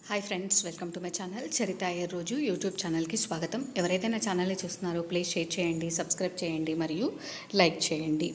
hi friends welcome to my channel Charitha Iyer రోజు YouTube ఛానల్కి స్వాగతం ఎవరైతే నా ఛానల్ని చూస్తున్నారో ప్లీజ్ షేర్ చేయండి సబ్స్క్రైబ్ చేయండి మరియు లైక్ చేయండి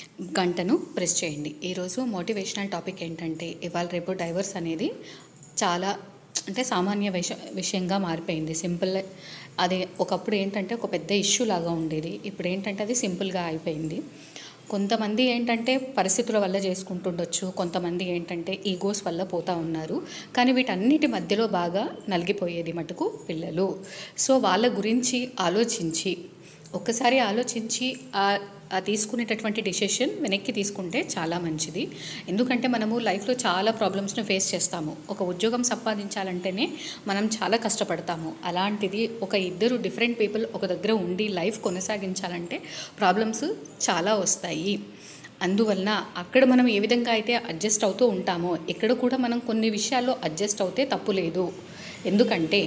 గంటను ప్రెస్ చేయండి ఈరోజు మోటివేషనల్ టాపిక్ ఏంటంటే ఇవాళ రేపు డైవర్స్ అనేది చాలా అంటే సామాన్య విష విషయంగా మారిపోయింది సింపుల్ అది ఒకప్పుడు ఏంటంటే ఒక పెద్ద ఇష్యూ లాగా ఉండేది ఇప్పుడు ఏంటంటే అది సింపుల్గా అయిపోయింది కొంతమంది ఏంటంటే పరిస్థితుల వల్ల చేసుకుంటుండొచ్చు కొంతమంది ఏంటంటే ఈగోస్ వల్ల పోతా ఉన్నారు కానీ వీటన్నిటి మధ్యలో బాగా నలిగిపోయేది మటుకు పిల్లలు సో వాళ్ళ గురించి ఆలోచించి ఒక్కసారి ఆలోచించి ఆ ఆ తీసుకునేటటువంటి డిసిషన్ వెనక్కి తీసుకుంటే చాలా మంచిది ఎందుకంటే మనము లైఫ్లో చాలా ప్రాబ్లమ్స్ని ఫేస్ చేస్తాము ఒక ఉద్యోగం సంపాదించాలంటేనే మనం చాలా కష్టపడతాము అలాంటిది ఒక ఇద్దరు డిఫరెంట్ పీపుల్ ఒక దగ్గర ఉండి లైఫ్ కొనసాగించాలంటే ప్రాబ్లమ్స్ చాలా వస్తాయి అందువలన అక్కడ మనం ఏ విధంగా అయితే అడ్జస్ట్ అవుతూ ఉంటామో ఇక్కడ కూడా మనం కొన్ని విషయాల్లో అడ్జస్ట్ అవుతే తప్పు లేదు ఎందుకంటే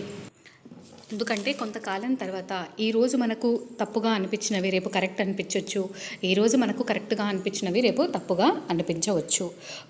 ఎందుకంటే కొంతకాలం తర్వాత ఈ రోజు మనకు తప్పుగా అనిపించినవి రేపు కరెక్ట్ అనిపించవచ్చు ఈ రోజు మనకు కరెక్ట్గా అనిపించినవి రేపు తప్పుగా అనిపించవచ్చు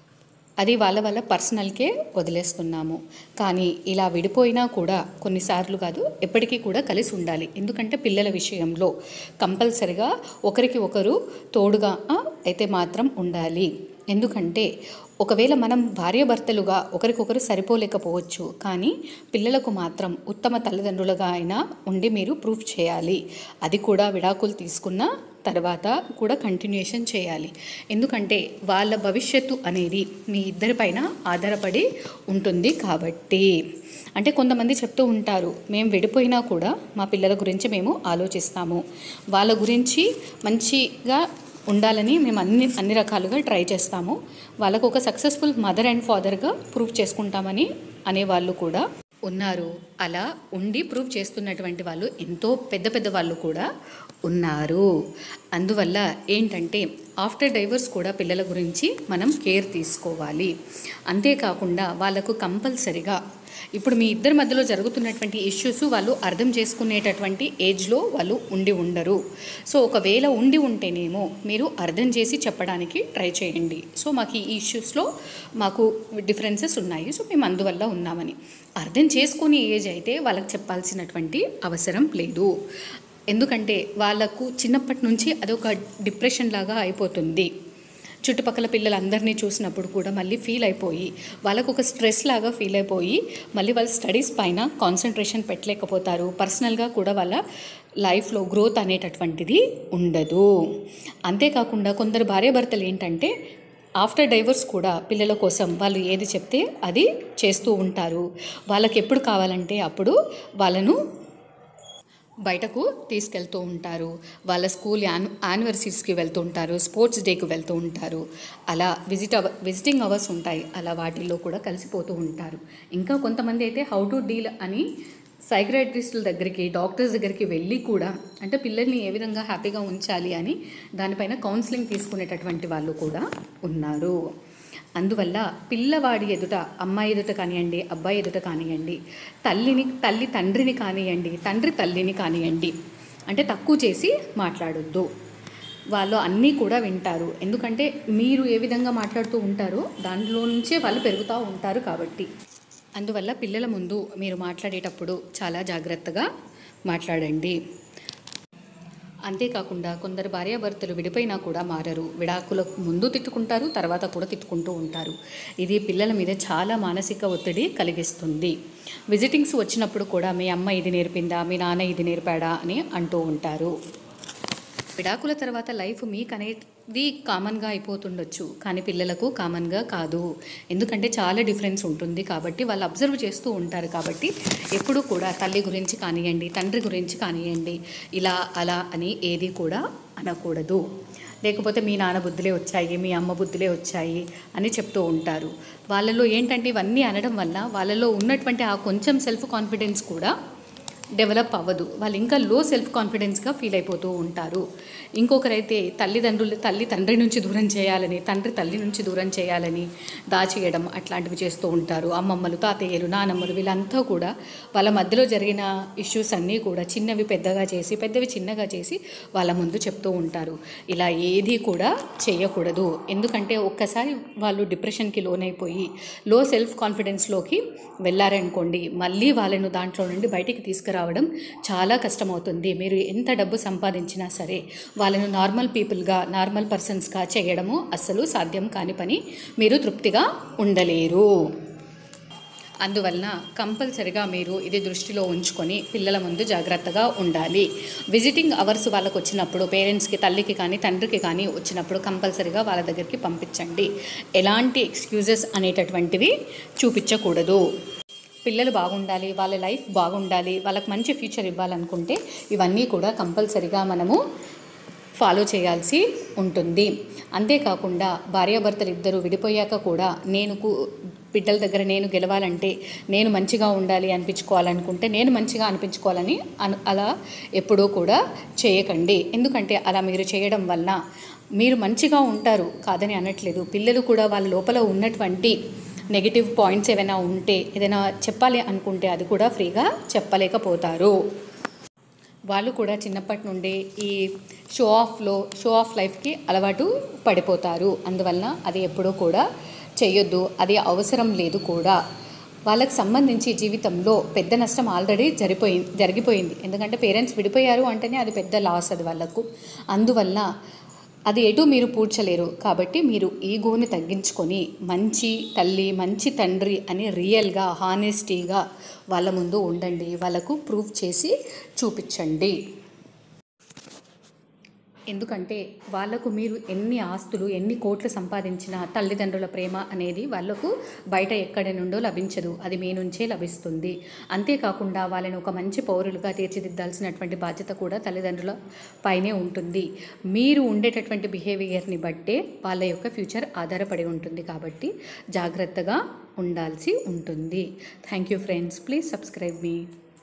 అది వాళ్ళ వాళ్ళ పర్సనల్కే వదిలేస్తున్నాము కానీ ఇలా విడిపోయినా కూడా కొన్నిసార్లు కాదు ఎప్పటికీ కూడా కలిసి ఉండాలి ఎందుకంటే పిల్లల విషయంలో కంపల్సరిగా ఒకరికి ఒకరు తోడుగా ఆ, అయితే మాత్రం ఉండాలి ఎందుకంటే ఒకవేళ మనం భార్యాభర్తలుగా ఒకరికొకరు సరిపోలేకపోవచ్చు కానీ పిల్లలకు మాత్రం ఉత్తమ తల్లిదండ్రులుగా అయినా ఉండి మీరు ప్రూఫ్ చేయాలి అది కూడా విడాకులు తీసుకున్న తర్వాత కూడా కంటిన్యూషన్ చేయాలి ఎందుకంటే వాళ్ళ భవిష్యత్తు అనేది మీ ఇద్దరిపైన ఆధారపడి ఉంటుంది కాబట్టి అంటే కొంతమంది చెప్తూ ఉంటారు మేము విడిపోయినా కూడా మా పిల్లల గురించి మేము ఆలోచిస్తాము వాళ్ళ గురించి మంచిగా ఉండాలని మేము అన్ని అన్ని రకాలుగా ట్రై చేస్తాము వాళ్ళకు ఒక సక్సెస్ఫుల్ మదర్ అండ్ ఫాదర్గా ప్రూవ్ చేసుకుంటామని అనేవాళ్ళు కూడా ఉన్నారు అలా ఉండి ప్రూవ్ చేస్తున్నటువంటి వాళ్ళు ఎంతో పెద్ద పెద్ద వాళ్ళు కూడా ఉన్నారు అందువల్ల ఏంటంటే ఆఫ్టర్ డైవర్స్ కూడా పిల్లల గురించి మనం కేర్ తీసుకోవాలి అంతేకాకుండా వాళ్ళకు కంపల్సరిగా ఇప్పుడు మీ ఇద్దరి మధ్యలో జరుగుతున్నటువంటి ఇష్యూస్ వాళ్ళు అర్థం చేసుకునేటటువంటి ఏజ్లో వాళ్ళు ఉండి ఉండరు సో ఒకవేళ ఉండి ఉంటేనేమో మీరు అర్థం చేసి చెప్పడానికి ట్రై చేయండి సో మాకు ఈ ఇష్యూస్లో మాకు డిఫరెన్సెస్ ఉన్నాయి సో మేము అందువల్ల ఉన్నామని అర్థం చేసుకునే ఏజ్ అయితే వాళ్ళకి చెప్పాల్సినటువంటి అవసరం లేదు ఎందుకంటే వాళ్ళకు చిన్నప్పటి నుంచి అదొక డిప్రెషన్ లాగా అయిపోతుంది చుట్టుపక్కల పిల్లలందరినీ చూసినప్పుడు కూడా మళ్ళీ ఫీల్ అయిపోయి వాళ్ళకు ఒక స్ట్రెస్ లాగా ఫీల్ అయిపోయి మళ్ళీ వాళ్ళ స్టడీస్ పైన కాన్సన్ట్రేషన్ పెట్టలేకపోతారు పర్సనల్గా కూడా వాళ్ళ లైఫ్లో గ్రోత్ అనేటటువంటిది ఉండదు అంతేకాకుండా కొందరు భార్యాభర్తలు ఏంటంటే ఆఫ్టర్ డైవర్స్ కూడా పిల్లల కోసం వాళ్ళు ఏది చెప్తే అది చేస్తూ ఉంటారు వాళ్ళకి ఎప్పుడు కావాలంటే అప్పుడు వాళ్ళను బయటకు తీసుకెళ్తూ ఉంటారు వాళ్ళ స్కూల్ యాన్ యానివర్సరీస్కి వెళ్తూ ఉంటారు స్పోర్ట్స్ డేకి వెళ్తూ ఉంటారు అలా విజిట్ అవ విజిటింగ్ అవర్స్ ఉంటాయి అలా వాటిల్లో కూడా కలిసిపోతూ ఉంటారు ఇంకా కొంతమంది అయితే హౌ టు డీల్ అని సైక్రటిస్టుల దగ్గరికి డాక్టర్స్ దగ్గరికి వెళ్ళి కూడా అంటే పిల్లల్ని ఏ విధంగా హ్యాపీగా ఉంచాలి అని దానిపైన కౌన్సిలింగ్ తీసుకునేటటువంటి వాళ్ళు కూడా ఉన్నారు అందువల్ల పిల్లవాడి ఎదుట అమ్మాయి ఎదుట కానివ్వండి అబ్బాయి ఎదుట కానివ్వండి తల్లిని తల్లి తండ్రిని కానివ్వండి తండ్రి తల్లిని కానివ్వండి అంటే తక్కువ చేసి మాట్లాడొద్దు వాళ్ళు అన్నీ కూడా వింటారు ఎందుకంటే మీరు ఏ విధంగా మాట్లాడుతూ ఉంటారో దాంట్లో నుంచే వాళ్ళు పెరుగుతూ ఉంటారు కాబట్టి అందువల్ల పిల్లల ముందు మీరు మాట్లాడేటప్పుడు చాలా జాగ్రత్తగా మాట్లాడండి అంతేకాకుండా కొందరు భార్యాభర్తలు విడిపోయినా కూడా మారరు విడాకులకు ముందు తిట్టుకుంటారు తర్వాత కూడా తిట్టుకుంటూ ఉంటారు ఇది పిల్లల మీద చాలా మానసిక ఒత్తిడి కలిగిస్తుంది విజిటింగ్స్ వచ్చినప్పుడు కూడా మీ అమ్మ ఇది నేర్పిందా మీ నాన్న ఇది నేర్పాడా అని అంటూ ఉంటారు విడాకుల తర్వాత లైఫ్ మీకు అనేది కామన్గా అయిపోతుండొచ్చు కానీ పిల్లలకు కామన్గా కాదు ఎందుకంటే చాలా డిఫరెన్స్ ఉంటుంది కాబట్టి వాళ్ళు అబ్జర్వ్ చేస్తూ ఉంటారు కాబట్టి ఎప్పుడూ కూడా తల్లి గురించి కానివ్వండి తండ్రి గురించి కానివ్వండి ఇలా అలా అని ఏది కూడా అనకూడదు లేకపోతే మీ నాన్న బుద్ధులే వచ్చాయి మీ అమ్మ బుద్ధులే వచ్చాయి అని చెప్తూ ఉంటారు వాళ్ళలో ఏంటంటే ఇవన్నీ అనడం వల్ల వాళ్ళలో ఉన్నటువంటి ఆ కొంచెం సెల్ఫ్ కాన్ఫిడెన్స్ కూడా డెవలప్ అవ్వదు వాళ్ళు ఇంకా లో సెల్ఫ్ కాన్ఫిడెన్స్గా ఫీల్ అయిపోతూ ఉంటారు ఇంకొకరైతే తల్లిదండ్రులు తల్లి తండ్రి నుంచి దూరం చేయాలని తండ్రి తల్లి నుంచి దూరం చేయాలని దాచేయడం అట్లాంటివి చేస్తూ ఉంటారు అమ్మమ్మలు తాతయ్యలు నానమ్మలు వీళ్ళంతా కూడా వాళ్ళ మధ్యలో జరిగిన ఇష్యూస్ అన్నీ కూడా చిన్నవి పెద్దగా చేసి పెద్దవి చిన్నగా చేసి వాళ్ళ ముందు చెప్తూ ఉంటారు ఇలా ఏది కూడా చేయకూడదు ఎందుకంటే ఒక్కసారి వాళ్ళు డిప్రెషన్కి లోనైపోయి లో సెల్ఫ్ కాన్ఫిడెన్స్లోకి వెళ్ళారనుకోండి మళ్ళీ వాళ్ళను దాంట్లో నుండి బయటికి తీసుకురావడం చాలా కష్టమవుతుంది మీరు ఎంత డబ్బు సంపాదించినా సరే వాళ్ళను నార్మల్ పీపుల్గా నార్మల్ పర్సన్స్గా చేయడము అస్సలు సాధ్యం కాని పని మీరు తృప్తిగా ఉండలేరు అందువలన కంపల్సరిగా మీరు ఇది దృష్టిలో ఉంచుకొని పిల్లల ముందు జాగ్రత్తగా ఉండాలి విజిటింగ్ అవర్స్ వాళ్ళకు వచ్చినప్పుడు పేరెంట్స్కి తల్లికి కానీ తండ్రికి కానీ వచ్చినప్పుడు కంపల్సరిగా వాళ్ళ దగ్గరికి పంపించండి ఎలాంటి ఎక్స్క్యూజెస్ అనేటటువంటివి చూపించకూడదు పిల్లలు బాగుండాలి వాళ్ళ లైఫ్ బాగుండాలి వాళ్ళకి మంచి ఫ్యూచర్ ఇవ్వాలనుకుంటే ఇవన్నీ కూడా కంపల్సరిగా మనము ఫాలో చేయాల్సి ఉంటుంది అంతేకాకుండా భార్యాభర్తలు ఇద్దరు విడిపోయాక కూడా నేను కు- బిడ్డల దగ్గర నేను గెలవాలంటే నేను మంచిగా ఉండాలి అనిపించుకోవాలనుకుంటే నేను మంచిగా అనిపించుకోవాలని అను అలా ఎప్పుడూ కూడా చేయకండి ఎందుకంటే అలా మీరు చేయడం వల్ల మీరు మంచిగా ఉంటారు కాదని అనట్లేదు పిల్లలు కూడా వాళ్ళ లోపల ఉన్నటువంటి నెగిటివ్ పాయింట్స్ ఏమైనా ఉంటే ఏదైనా చెప్పాలి అనుకుంటే అది కూడా ఫ్రీగా చెప్పలేకపోతారు వాళ్ళు కూడా చిన్నప్పటి నుండి ఈ షో ఆఫ్లో షో ఆఫ్ లైఫ్కి అలవాటు పడిపోతారు అందువలన అది ఎప్పుడూ కూడా చేయొద్దు అది అవసరం లేదు కూడా వాళ్ళకి సంబంధించి జీవితంలో పెద్ద నష్టం ఆల్రెడీ జరిపోయింది జరిగిపోయింది ఎందుకంటే పేరెంట్స్ విడిపోయారు అంటేనే అది పెద్ద లాస్ అది వాళ్ళకు అందువల్ల అది ఎటు మీరు పూడ్చలేరు కాబట్టి మీరు ఈగోని తగ్గించుకొని మంచి తల్లి మంచి తండ్రి అని రియల్గా హానెస్టీగా వాళ్ళ ముందు ఉండండి వాళ్ళకు ప్రూవ్ చేసి చూపించండి ఎందుకంటే వాళ్ళకు మీరు ఎన్ని ఆస్తులు ఎన్ని కోట్లు సంపాదించినా తల్లిదండ్రుల ప్రేమ అనేది వాళ్ళకు బయట ఎక్కడి నుండో లభించదు అది మీ నుంచే లభిస్తుంది అంతేకాకుండా వాళ్ళని ఒక మంచి పౌరులుగా తీర్చిదిద్దాల్సినటువంటి బాధ్యత కూడా తల్లిదండ్రుల పైనే ఉంటుంది మీరు ఉండేటటువంటి బిహేవియర్ని బట్టే వాళ్ళ యొక్క ఫ్యూచర్ ఆధారపడి ఉంటుంది కాబట్టి జాగ్రత్తగా ఉండాల్సి ఉంటుంది thank you friends please subscribe me